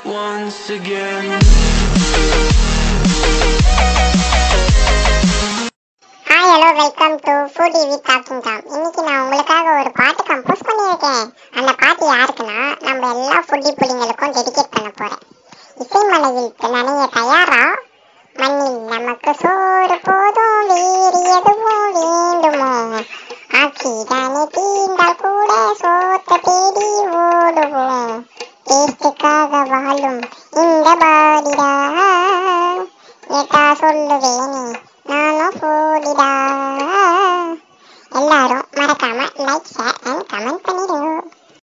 once again. Hi hello welcome to foodie talking Tom இன்னைக்கு நான் உங்களுக்காக ஒரு பாட்டு கம்போஸ் பண்ணியிருக்கேன் அந்த பாட்டு யாருக்குன்னா நம்ம எல்லா ஃபுட்டி புள்ளிங்களுக்கும் டெடிகேட் பண்ண போறேன் இசை மலையில் நனைய தயாரா மண்ணில் நமக்கு சோறு போதும் வேறு எதுவும் வேண்டுமோ ஆட்சி தானே தீ